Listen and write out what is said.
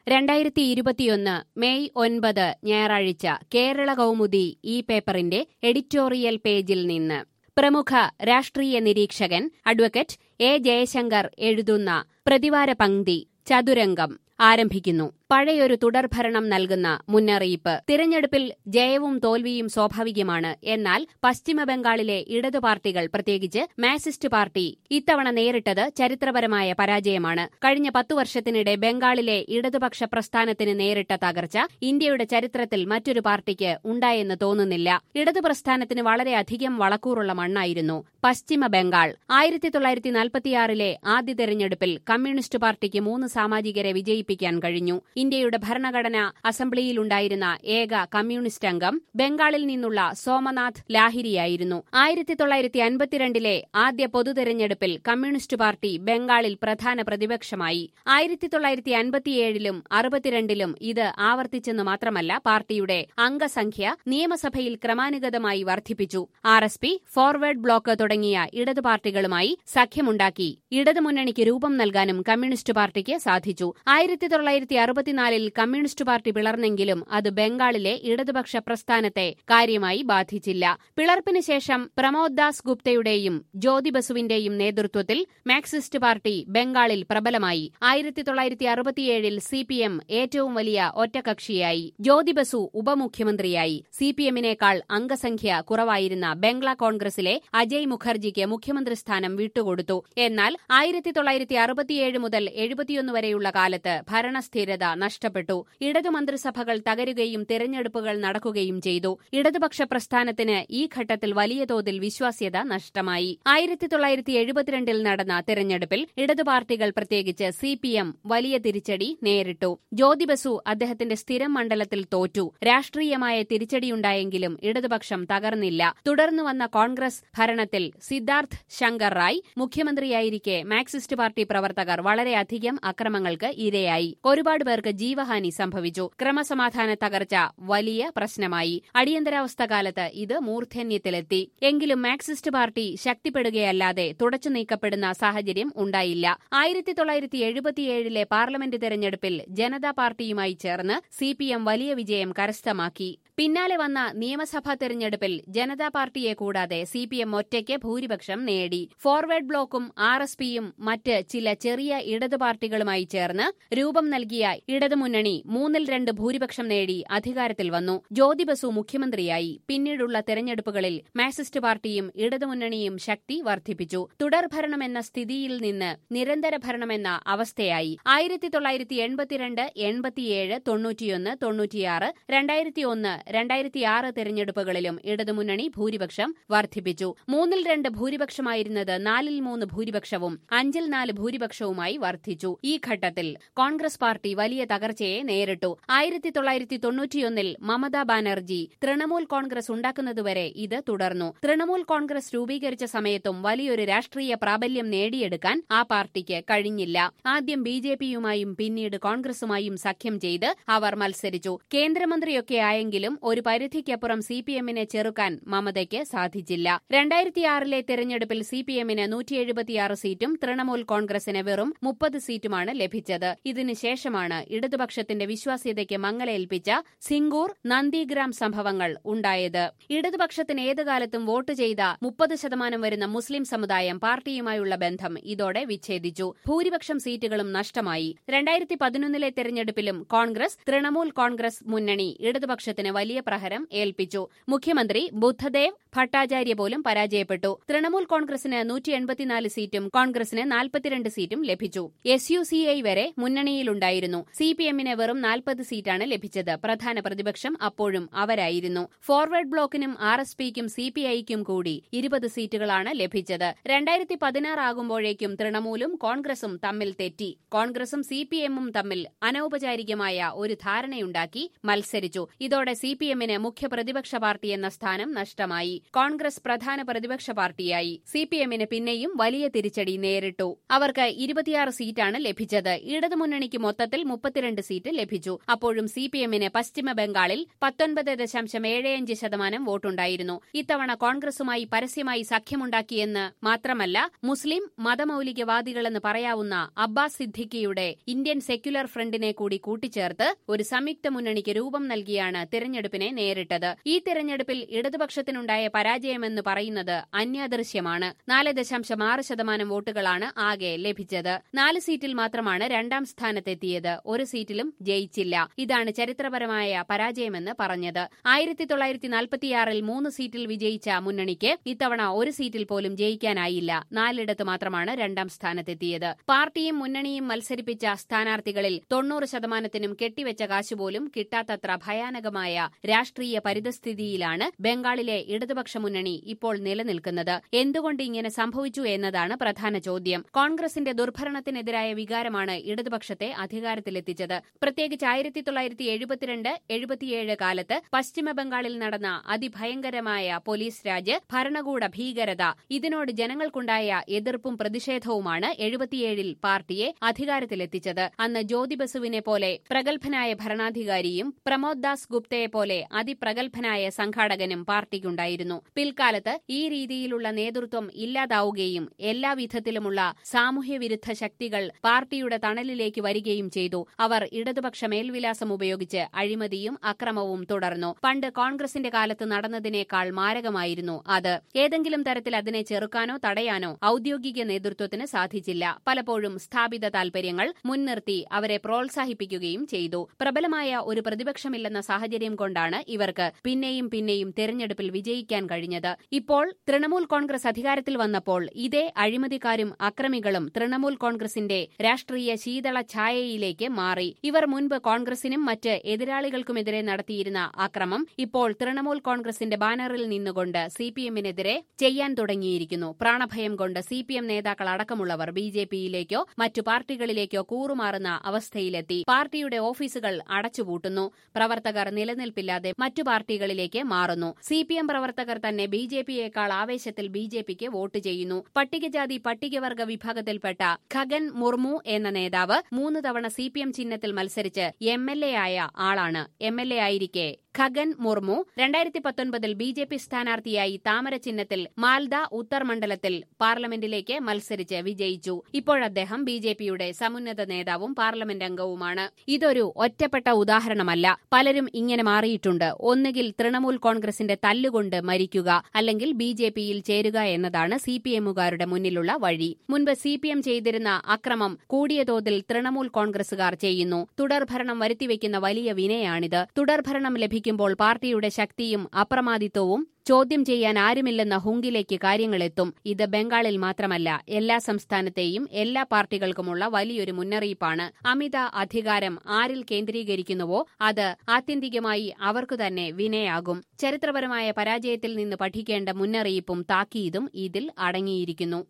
രണ്ടായിരത്തി ഇരുപത്തിയൊന്ന് മെയ് ഒൻപത് ഞായറാഴ്ച കേരള കൗമുദി ഈ പേപ്പറിന്റെ എഡിറ്റോറിയൽ പേജിൽ നിന്ന് പ്രമുഖ രാഷ്ട്രീയ നിരീക്ഷകൻ അഡ്വക്കേറ്റ് എ ജയശങ്കർ എഴുതുന്ന പ്രതിവാര പങ്ക്തി ചതുരംഗം ആരംഭിക്കുന്നു പഴയൊരു തുടർഭരണം നൽകുന്ന മുന്നറിയിപ്പ് തിരഞ്ഞെടുപ്പിൽ ജയവും തോൽവിയും സ്വാഭാവികമാണ് എന്നാൽ പശ്ചിമബംഗാളിലെ ഇടതു പാർട്ടികൾ പ്രത്യേകിച്ച് മാസിസ്റ്റ് പാർട്ടി ഇത്തവണ നേരിട്ടത് ചരിത്രപരമായ പരാജയമാണ് കഴിഞ്ഞ പത്തു വർഷത്തിനിടെ ബംഗാളിലെ ഇടതുപക്ഷ പ്രസ്ഥാനത്തിന് നേരിട്ട തകർച്ച ഇന്ത്യയുടെ ചരിത്രത്തിൽ മറ്റൊരു പാർട്ടിക്ക് ഉണ്ടായെന്ന് തോന്നുന്നില്ല ഇടതു പ്രസ്ഥാനത്തിന് വളരെയധികം വളക്കൂറുള്ള മണ്ണായിരുന്നു പശ്ചിമ ബംഗാൾ ആയിരത്തി തൊള്ളായിരത്തി നാൽപ്പത്തിയാറിലെ ആദ്യ തെരഞ്ഞെടുപ്പിൽ കമ്മ്യൂണിസ്റ്റ് പാർട്ടിക്ക് മൂന്ന് സാമാജികരെ വിജയിപ്പിക്കാൻ കഴിഞ്ഞു ഇന്ത്യയുടെ ഭരണഘടന അസംബ്ലിയിലുണ്ടായിരുന്ന ഏക കമ്മ്യൂണിസ്റ്റ് അംഗം ബംഗാളിൽ നിന്നുള്ള സോമനാഥ് ലാഹിരിയായിരുന്നു ആയിരത്തി തൊള്ളായിരത്തി അൻപത്തിരണ്ടിലെ ആദ്യ പൊതുതെരഞ്ഞെടുപ്പിൽ കമ്മ്യൂണിസ്റ്റ് പാർട്ടി ബംഗാളിൽ പ്രധാന പ്രതിപക്ഷമായി ആയിരത്തി തൊള്ളായിരത്തി അൻപത്തിയേഴിലും അറുപത്തിരണ്ടിലും ഇത് ആവർത്തിച്ചെന്ന് മാത്രമല്ല പാർട്ടിയുടെ അംഗസംഖ്യ നിയമസഭയിൽ ക്രമാനുഗതമായി വർദ്ധിപ്പിച്ചു R S P forward block തുടങ്ങിയ ഇടതു പാർട്ടികളുമായി സഖ്യമുണ്ടാക്കി ഇടതുമുന്നണിക്ക് രൂപം നൽകാനും കമ്മ്യൂണിസ്റ്റ് പാർട്ടിക്ക് സാധിച്ചു ആയിരത്തി തൊള്ളായിരത്തി അറുപത്തിനാലിൽ കമ്മ്യൂണിസ്റ്റ് പാർട്ടി പിളർന്നെങ്കിലും അത് ബംഗാളിലെ ഇടതുപക്ഷ പ്രസ്ഥാനത്തെ കാര്യമായി ബാധിച്ചില്ല പിളർപ്പിന് ശേഷം പ്രമോദ് ദാസ് ഗുപ്തയുടെയും ജ്യോതി ബസുവിന്റെയും നേതൃത്വത്തിൽ മാർക്സിസ്റ്റ് പാർട്ടി ബംഗാളിൽ പ്രബലമായി ആയിരത്തി തൊള്ളായിരത്തി അറുപത്തിയേഴിൽ സി പി എം ഏറ്റവും വലിയ ഒറ്റകക്ഷിയായി ജ്യോതി ബസു ഉപമുഖ്യമന്ത്രിയായി സി പി എമ്മിനേക്കാൾ അംഗസംഖ്യ കുറവായിരുന്ന ബംഗ്ലാ കോൺഗ്രസിലെ അജയ് മുഖർജിക്ക് മുഖ്യമന്ത്രി സ്ഥാനം വിട്ടുകൊടുത്തു എന്നാൽ ആയിരത്തി തൊള്ളായിരത്തി അറുപത്തിയേഴ് മുതൽ എഴുപത്തിയൊന്ന് വരെയുള്ള കാലത്ത് ഭരണസ്ഥിരത നഷ്ടപ്പെട്ടു ഇടതു മന്ത്രിസഭകൾ തകരുകയും തിരഞ്ഞെടുപ്പുകൾ നടക്കുകയും ചെയ്തു ഇടതുപക്ഷ പ്രസ്ഥാനത്തിന് ഈ ഘട്ടത്തിൽ വലിയ തോതിൽ വിശ്വാസ്യത നഷ്ടമായി ആയിരത്തി തൊള്ളായിരത്തി എഴുപത്തിരണ്ടിൽ നടന്ന തിരഞ്ഞെടുപ്പിൽ ഇടതു പാർട്ടികൾ പ്രത്യേകിച്ച് സി പി എം വലിയ തിരിച്ചടി നേരിട്ടു ജ്യോതി ബസു അദ്ദേഹത്തിന്റെ സ്ഥിരം മണ്ഡലത്തിൽ തോറ്റു രാഷ്ട്രീയമായ തിരിച്ചടിയുണ്ടായെങ്കിലും ഇടതുപക്ഷം തകർന്നില്ല തുടർന്നു വന്ന കോൺഗ്രസ് ഭരണത്തിൽ സിദ്ധാർത്ഥ് ശങ്കർ റായ് മുഖ്യമന്ത്രിയായിരിക്കെ മാർക്സിസ്റ്റ് പാർട്ടി പ്രവർത്തകർ വളരെയധികം അക്രമങ്ങൾക്ക് ഇരയായി ഒരുപാട് പേർക്ക് ജീവഹാനി സംഭവിച്ചു ക്രമസമാധാന തകർച്ച വലിയ പ്രശ്നമായി അടിയന്തരാവസ്ഥ കാലത്ത് ഇത് മൂർധന്യത്തിലെത്തി എങ്കിലും മാർക്സിസ്റ്റ് പാർട്ടി ശക്തിപ്പെടുകയല്ലാതെ തുടച്ചു നീക്കപ്പെടുന്ന സാഹചര്യം ഉണ്ടായില്ല ആയിരത്തി തൊള്ളായിരത്തി എഴുപത്തിയേഴിലെ പാർലമെന്റ് തെരഞ്ഞെടുപ്പിൽ ജനതാ പാർട്ടിയുമായി ചേർന്ന് സി വലിയ വിജയം കരസ്ഥമാക്കി പിന്നാലെ വന്ന നിയമസഭാ തെരഞ്ഞെടുപ്പിൽ ജനതാ പാർട്ടിയെ കൂടാതെ സി പി എം ഒറ്റയ്ക്ക് ഭൂരിപക്ഷം നേടി ഫോർവേഡ് ബ്ലോക്കും ആർ എസ് പിയും മറ്റ് ചില ചെറിയ ഇടതു പാർട്ടികളുമായി ചേർന്ന് രൂപം നൽകിയ ഇടതുമുന്നണി മൂന്നിൽ രണ്ട് ഭൂരിപക്ഷം നേടി അധികാരത്തിൽ വന്നു ജ്യോതി ബസു മുഖ്യമന്ത്രിയായി പിന്നീടുള്ള തെരഞ്ഞെടുപ്പുകളിൽ മാർക്സിസ്റ്റ് പാർട്ടിയും ഇടതുമുന്നണിയും ശക്തി വർദ്ധിപ്പിച്ചു തുടർഭരണമെന്ന സ്ഥിതിയിൽ നിന്ന് നിരന്തര ഭരണമെന്ന അവസ്ഥയായി ആയിരത്തി തൊള്ളായിരത്തി എൺപത്തിരണ്ട് എൺപത്തിയേഴ് തൊണ്ണൂറ്റിയൊന്ന് തൊണ്ണൂറ്റിയാറ് രണ്ടായിരത്തി ഒന്ന് രണ്ടായിരത്തിയാറ് തെരഞ്ഞെടുപ്പുകളിലും ഇടതുമുന്നണി ഭൂരിപക്ഷം വർദ്ധിപ്പിച്ചു മൂന്നിൽ രണ്ട് ഭൂരിപക്ഷമായിരുന്നത് നാലിൽ മൂന്ന് ഭൂരിപക്ഷവും അഞ്ചിൽ നാല് ഭൂരിപക്ഷവുമായി വർദ്ധിച്ചു ഈ ഘട്ടത്തിൽ കോൺഗ്രസ് പാർട്ടി വലിയ തകർച്ചയെ നേരിട്ടു ആയിരത്തി തൊള്ളായിരത്തി തൊണ്ണൂറ്റിയൊന്നിൽ മമതാ ബാനർജി തൃണമൂൽ കോൺഗ്രസ് ഉണ്ടാക്കുന്നതുവരെ ഇത് തുടർന്നു തൃണമൂൽ കോൺഗ്രസ് രൂപീകരിച്ച സമയത്തും വലിയൊരു രാഷ്ട്രീയ പ്രാബല്യം നേടിയെടുക്കാൻ ആ പാർട്ടിക്ക് കഴിഞ്ഞില്ല ആദ്യം ബി ജെ പിയുമായും പിന്നീട് കോൺഗ്രസുമായും സഖ്യം ചെയ്ത് അവർ മത്സരിച്ചു കേന്ദ്രമന്ത്രിയൊക്കെ ആയെങ്കിലും ഒരു പരിധിക്കപ്പുറം സി പി എമ്മിനെ ചെറുക്കാൻ മമതയ്ക്ക് സാധിച്ചില്ല രണ്ടായിരത്തിയാറിലെ തെരഞ്ഞെടുപ്പിൽ സി പി എമ്മിന് നൂറ്റി എഴുപത്തിയാറ് സീറ്റും തൃണമൂൽ കോൺഗ്രസിന് വെറും മുപ്പത് സീറ്റുമാണ് ലഭിച്ചത് ഇതിനുശേഷമാണ് ഇടതുപക്ഷത്തിന്റെ വിശ്വാസ്യതയ്ക്ക് മങ്ങലേൽപ്പിച്ച സിംഗൂർ നന്ദിഗ്രാം സംഭവങ്ങൾ ഉണ്ടായത് ഇടതുപക്ഷത്തിന് ഏതുകാലത്തും വോട്ട് ചെയ്ത മുപ്പത് ശതമാനം വരുന്ന മുസ്ലിം സമുദായം പാർട്ടിയുമായുള്ള ബന്ധം ഇതോടെ വിച്ഛേദിച്ചു ഭൂരിപക്ഷം സീറ്റുകളും നഷ്ടമായി രണ്ടായിരത്തി പതിനൊന്നിലെ തെരഞ്ഞെടുപ്പിലും കോൺഗ്രസ് തൃണമൂൽ കോൺഗ്രസ് മുന്നണി ഇടതുപക്ഷത്തിന് വലിയ പ്രഹരം ഏൽപ്പിച്ചു മുഖ്യമന്ത്രി ബുദ്ധദേവ് ഭട്ടാചാര്യ പോലും പരാജയപ്പെട്ടു തൃണമൂൽ കോൺഗ്രസിന് നൂറ്റി എൺപത്തിനാല് സീറ്റും കോൺഗ്രസിന് നാൽപ്പത്തിരണ്ട് സീറ്റും ലഭിച്ചു എസ് യു സി ഐ വരെ മുന്നണിയിലുണ്ടായിരുന്നു സി പി എമ്മിന് വെറും നാൽപ്പത് സീറ്റാണ് ലഭിച്ചത് പ്രധാന പ്രതിപക്ഷം അപ്പോഴും അവരായിരുന്നു ഫോർവേഡ് ബ്ലോക്കിനും ആർ എസ് പിക്കും സി പി ഐക്കും കൂടി ഇരുപത് സീറ്റുകളാണ് ലഭിച്ചത് രണ്ടായിരത്തി പതിനാറാകുമ്പോഴേക്കും തൃണമൂലും കോൺഗ്രസും തമ്മിൽ തെറ്റി കോൺഗ്രസും സി പി എമ്മും തമ്മിൽ അനൌപചാരികമായ ഒരു ധാരണയുണ്ടാക്കി മത്സരിച്ചു ഇതോടെ സി പി എമ്മിന് മുഖ്യ പ്രതിപക്ഷ പാർട്ടി എന്ന സ്ഥാനം നഷ്ടമായി കോൺഗ്രസ് പ്രധാന പ്രതിപക്ഷ പാർട്ടിയായി സി പി എമ്മിന് പിന്നെയും വലിയ തിരിച്ചടി നേരിട്ടു അവർക്ക് ഇരുപത്തിയാറ് സീറ്റാണ് ലഭിച്ചത് ഇടതുമുന്നണിക്ക് മൊത്തത്തിൽ മുപ്പത്തിരണ്ട് സീറ്റ് ലഭിച്ചു അപ്പോഴും സി പി എമ്മിന് പശ്ചിമ ബംഗാളിൽ പത്തൊൻപത് ദശാംശം ഏഴ് ശതമാനം വോട്ടുണ്ടായിരുന്നു ഇത്തവണ കോൺഗ്രസുമായി പരസ്യമായി സഖ്യമുണ്ടാക്കിയെന്ന് മാത്രമല്ല മുസ്ലിം മതമൌലികവാദികളെന്ന് പറയാവുന്ന അബ്ബാസ് സിദ്ദിഖിയുടെ ഇന്ത്യൻ സെക്യുലർ ഫ്രണ്ടിനെ കൂടി കൂട്ടിച്ചേർത്ത് ഒരു സംയുക്ത മുന്നണിക്ക് രൂപം നൽകിയാണ് തിരഞ്ഞെടുപ്പിനെ നേരിട്ടത് ഈ തിരഞ്ഞെടുപ്പിൽ ഇടതുപക്ഷത്തിനുണ്ടായ പരാജയമെന്ന് പറയുന്നത് അന്യാദൃശ്യമാണ് നാല് ദശാംശം ആറ് ശതമാനം വോട്ടുകളാണ് ആകെ ലഭിച്ചത് നാല് സീറ്റിൽ മാത്രമാണ് രണ്ടാം സ്ഥാനത്തെത്തിയത് ഒരു സീറ്റിലും ജയിച്ചില്ല ഇതാണ് ചരിത്രപരമായ പരാജയമെന്ന് പറഞ്ഞത് ആയിരത്തി തൊള്ളായിരത്തി നാൽപ്പത്തിയാറിൽ മൂന്ന് സീറ്റിൽ വിജയിച്ച മുന്നണിക്ക് ഇത്തവണ ഒരു സീറ്റിൽ പോലും ജയിക്കാനായില്ല നാലിടത്ത് മാത്രമാണ് രണ്ടാം സ്ഥാനത്തെത്തിയത് പാർട്ടിയും മുന്നണിയും മത്സരിപ്പിച്ച സ്ഥാനാർത്ഥികളിൽ തൊണ്ണൂറ് ശതമാനത്തിനും കെട്ടിവെച്ച കാശുപോലും കിട്ടാത്തത്ര ഭയാനകമായ രാഷ്ട്രീയ പരിതസ്ഥിതിയിലാണ് ബംഗാളിലെ ഇടതുപക്ഷ മുന്നണി ഇപ്പോൾ നിലനിൽക്കുന്നത് എന്തുകൊണ്ട് ഇങ്ങനെ സംഭവിച്ചു എന്നതാണ് പ്രധാന ചോദ്യം കോൺഗ്രസിന്റെ ദുർഭരണത്തിനെതിരായ വികാരമാണ് ഇടതുപക്ഷത്തെ അധികാരത്തിലെത്തിച്ചത് പ്രത്യേകിച്ച് ആയിരത്തി തൊള്ളായിരത്തി എഴുപത്തിരണ്ട് എഴുപത്തിയേഴ് കാലത്ത് പശ്ചിമബംഗാളിൽ നടന്ന അതിഭയങ്കരമായ പോലീസ് രാജ് ഭരണകൂട ഭീകരത ഇതിനോട് ജനങ്ങൾക്കുണ്ടായ എതിർപ്പും പ്രതിഷേധവുമാണ് എഴുപത്തിയേഴിൽ പാർട്ടിയെ അധികാരത്തിലെത്തിച്ചത് അന്ന് ജ്യോതി ബസുവിനെ പോലെ പ്രഗത്ഭനായ ഭരണാധികാരിയും പ്രമോദ് ദാസ് ഗുപ്തയെ പോലെ അതിപ്രഗത്ഭനായ സംഘാടകനും പാർട്ടിക്കുണ്ടായിരുന്നു പിൽക്കാലത്ത് ഈ രീതിയിലുള്ള നേതൃത്വം ഇല്ലാതാവുകയും എല്ലാ വിധത്തിലുമുള്ള സാമൂഹ്യവിരുദ്ധ ശക്തികൾ പാർട്ടിയുടെ തണലിലേക്ക് വരികയും ചെയ്തു അവർ ഇടതുപക്ഷ മേൽവിലാസം ഉപയോഗിച്ച് അഴിമതിയും അക്രമവും തുടർന്നു പണ്ട് കോൺഗ്രസിന്റെ കാലത്ത് നടന്നതിനേക്കാൾ മാരകമായിരുന്നു അത് ഏതെങ്കിലും തരത്തിൽ അതിനെ ചെറുക്കാനോ തടയാനോ ഔദ്യോഗിക നേതൃത്വത്തിന് സാധിച്ചില്ല പലപ്പോഴും സ്ഥാപിത താൽപര്യങ്ങൾ മുൻനിർത്തി അവരെ പ്രോത്സാഹിപ്പിക്കുകയും ചെയ്തു പ്രബലമായ ഒരു പ്രതിപക്ഷമില്ലെന്ന സാഹചര്യം കൊണ്ടാണ് ഇവർക്ക് പിന്നെയും പിന്നെയും തെരഞ്ഞെടുപ്പിൽ വിജയിക്കാൻ കഴിഞ്ഞത് ഇപ്പോൾ തൃണമൂൽ കോൺഗ്രസ് അധികാരത്തിൽ വന്നപ്പോൾ ഇതേ അഴിമതിക്കാരും അക്രമികളും തൃണമൂൽ കോൺഗ്രസിന്റെ രാഷ്ട്രീയ ശീതള ഛായയിലേക്ക് മാറി ഇവർ മുൻപ് കോൺഗ്രസിനും മറ്റ് എതിരാളികൾക്കുമെതിരെ നടത്തിയിരുന്ന അക്രമം ഇപ്പോൾ തൃണമൂൽ കോൺഗ്രസിന്റെ ബാനറിൽ നിന്നുകൊണ്ട് സി പി എമ്മിനെതിരെ ചെയ്യാൻ തുടങ്ങിയിരിക്കുന്നു പ്രാണഭയം കൊണ്ട് സി പി എം നേതാക്കൾ അടക്കമുള്ളവർ ബി ജെ പിയിലേക്കോ മറ്റു പാർട്ടികളിലേക്കോ കൂറുമാറുന്ന അവസ്ഥയിലെത്തി പാർട്ടിയുടെ ഓഫീസുകൾ അടച്ചുപൂട്ടുന്നു പ്രവർത്തകർ നിലനിൽപ്പില്ലാതെ മറ്റു പാർട്ടികളിലേക്ക് മാറുന്നു സി പി എം പ്രവർത്തകർ തന്നെ ബി ജെ പിയേക്കാൾ ആവേശത്തിൽ ബി ജെ പിക്ക് വോട്ട് ചെയ്യുന്നു പട്ടികജാതി പട്ടികവർഗ വിഭാഗത്തിൽപ്പെട്ട ഖഗൻ മുർമു എന്ന നേതാവ് മൂന്ന് തവണ സി പി എം ചിഹ്നത്തിൽ മത്സരിച്ച് എം എൽ എ ആയ ആളാണ് എം എൽ എ ആയിരിക്കെ ഖഗൻ മുർമു രണ്ടായിരത്തി പത്തൊൻപതിൽ ബി ജെ പി സ്ഥാനാർത്ഥിയായി താമര ചിഹ്നത്തിൽ മാൽദ ഉത്തർ മണ്ഡലത്തിൽ പാർലമെന്റിലേക്ക് മത്സരിച്ച് വിജയിച്ചു ഇപ്പോഴദ്ദേഹം ബി ജെ പിയുടെ സമുന്നത നേതാവും പാർലമെന്റ് അംഗവുമാണ് ഇതൊരു ഒറ്റപ്പെട്ട ഉദാഹരണമല്ല പലരും ഇങ്ങനെ മാറിയിട്ടുണ്ട് ഒന്നുകിൽ തൃണമൂൽ കോൺഗ്രസിന്റെ തല്ലുകൊണ്ട് മരിക്കുക അല്ലെങ്കിൽ ബി ജെ പിയിൽ ചേരുക എന്നതാണ് സി പി എമ്മുകാരുടെ മുന്നിലുള്ള വഴി മുൻപ് സി പി എം ചെയ്തിരുന്ന അക്രമം കൂടിയ തോതിൽ തൃണമൂൽ കോൺഗ്രസുകാർ ചെയ്യുന്നു തുടർഭരണം വരുത്തിവെക്കുന്ന വലിയ വിനയാണിത് തുടർഭരണം ലഭിക്കുമ്പോൾ പാർട്ടിയുടെ ശക്തിയും അപ്രമാദിത്വവും ചോദ്യം ചെയ്യാൻ ആരുമില്ലെന്ന ഹുങ്കിലേക്ക് കാര്യങ്ങളെത്തും ഇത് ബംഗാളിൽ മാത്രമല്ല എല്ലാ സംസ്ഥാനത്തെയും എല്ലാ പാർട്ടികൾക്കുമുള്ള വലിയൊരു മുന്നറിയിപ്പാണ് അമിത അധികാരം ആരിൽ കേന്ദ്രീകരിക്കുന്നുവോ അത് ആത്യന്തികമായി അവർക്കു തന്നെ വിനയാകും ചരിത്രപരമായ പരാജയത്തിൽ നിന്ന് പഠിക്കേണ്ട മുന്നറിയിപ്പും താക്കീതും ഇതിൽ അടങ്ങിയിരിക്കുന്നു